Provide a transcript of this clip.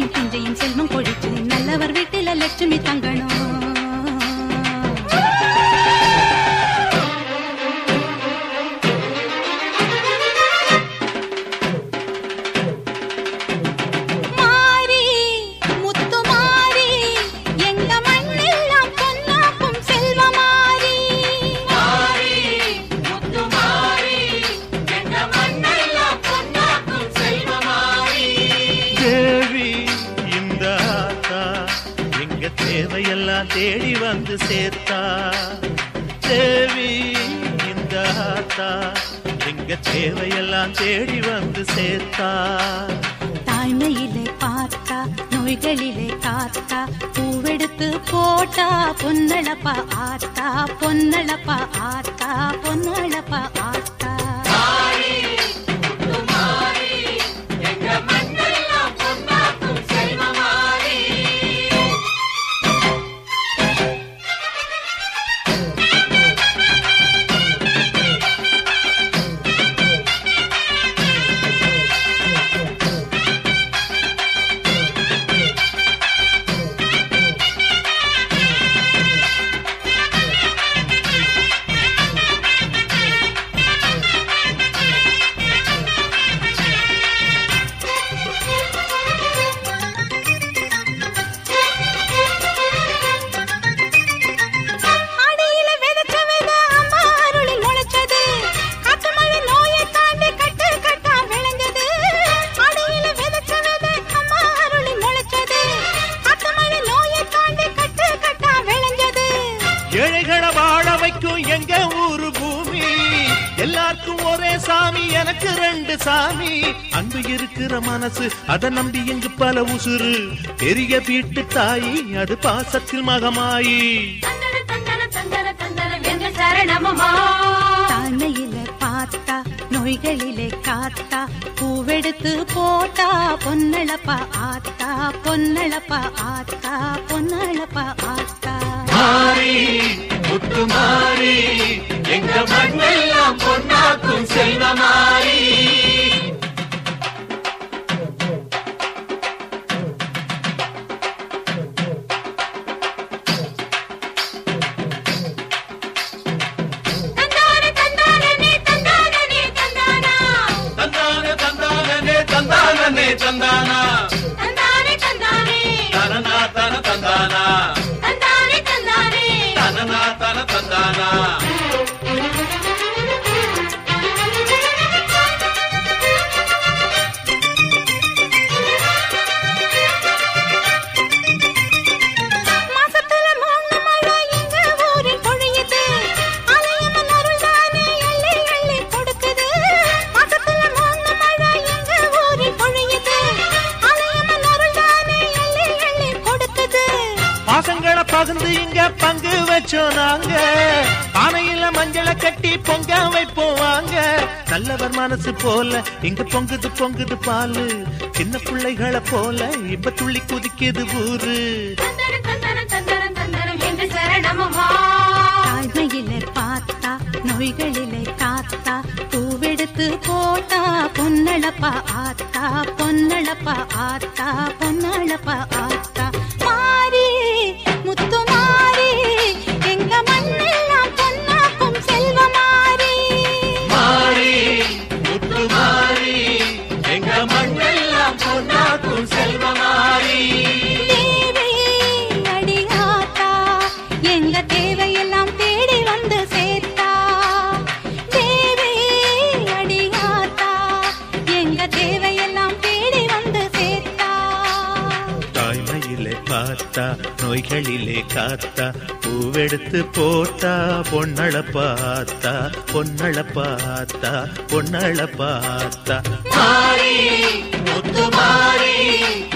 நஞ்சையும் பிஞ்சையும் செல்வம் கொழிச்சு நல்லவர் வீட்டில லட்சுமி தங்கணும் மாறி முத்து மாறி எங்க மண்ணெல்லாம் பொன்னாக்கும் செல்வமாரி மாறி முத்து மாறி எங்க மண்ணெல்லாம் பொன்னாக்கும் செல்வமாரி தேவி இந்த ஆத்தா எங்க தேவையெல்லாம் தேடி வந்து சேர்த்தா தேவி இந்த ஆத்தா எங்க தேவையெல்லாம் தேடி வந்து சேர்த்தா தாய்மையிலே பார்த்தா நோய்களிலே காத்தா பூவெடுத்து போட்டா பொன்னளப்பா ஆத்தா பொன்னளப்பா ஆத்தா பொன்னளப்பா ஆத்தா அடியில விதைச்ச விதை அம்மா அருளில் முளைச்சது. காட்டு மழை நோயை தாண்டி கட்டு கட்டா விளைஞ்சது. அடியில விதைச்ச விதை அம்மா அருளில் முளைச்சது. காட்டு மழை நோயை தாண்டி கட்டு கட்டா விளைஞ்சது. ஏழைகளை வாழ வைக்கும் எங்க ஊரு பூமி எல்லாருக்கும் ஒரே சாமி எனக்கு ரெண்டு சாமி அன்பு இருக்கிற மனசு அதை நம்பி இங்கு பல உசுறு பெரிய வீட்டு தாயி அது பாசத்தில் மகமாயி தாய்மையில பார்த்தா நோய்களிலே காத்தா பூவெடுத்து போட்டா பொன்னளப்பா ஆத்தா பொன்னளப்பா ஆத்தா பொன்னளப்பா ஆத்தா மாறி முத்து மாறி எங்க மண்ணெல்லாம் பொன்னாக்கும் செல்வமாரி தந்தானே தந்தானே தந்தானே தந்தானா தனனா தன தந்தானா தனனா தன தந்தானா மாசத்துல மூணு மழை எங்க ஊரில் பொழியுது. அலையம்மன் அருள்தானே அள்ளி அள்ளி கொடுக்குது. மாசத்துல மூணு மழை எங்க ஊரில் பொழியுது. அலையம்மன் அருள்தானே அள்ளி அள்ளி கொடுக்குது. பாசங்களை பகிர்ந்து இங்க பங்கு வச்சோம் நாங்க பானையில மஞ்சளை கட்டி பொங்க வைப்போம் வாங்க நல்லவர் மனசு போல இங்க பொங்குது பொங்குது பாலு சின்ன பிள்ளைகளை போல இப்ப துள்ளி குதிக்குது ஊரு தாய்மையிலே பார்த்தா நோய்களிலே காத்தா பூவெடுத்து போட்டா பொன்னளப்பா ஆத்தா பொன்னளப்பா ஆத்தா பொன்னளப்பா ஆத்தா மாறி முத்து மாறி எங்க மண்ணெல்லாம் பொன்னாக்கும் செல்வமாரி மாறி முத்து மாறி எங்க மண்ணெல்லாம் பொன்னாக்கும் செல்வமாரி தேவி அடியாத்தா எங்க தேவையெல்லாம் தேடி வந்து சேர்த்தா தேவி அடியாத்தா எங்க தேவையெல்லாம் தேடி வந்து சேர்த்தா தாய்மையிலே பார்த்தா நோய்களிலே காத்தா பூவெடுத்து போட்டா பொன்னள பார்த்தா பொன்னள பார்த்தா பொன்னள பார்த்தா மாறி முத்து மாறி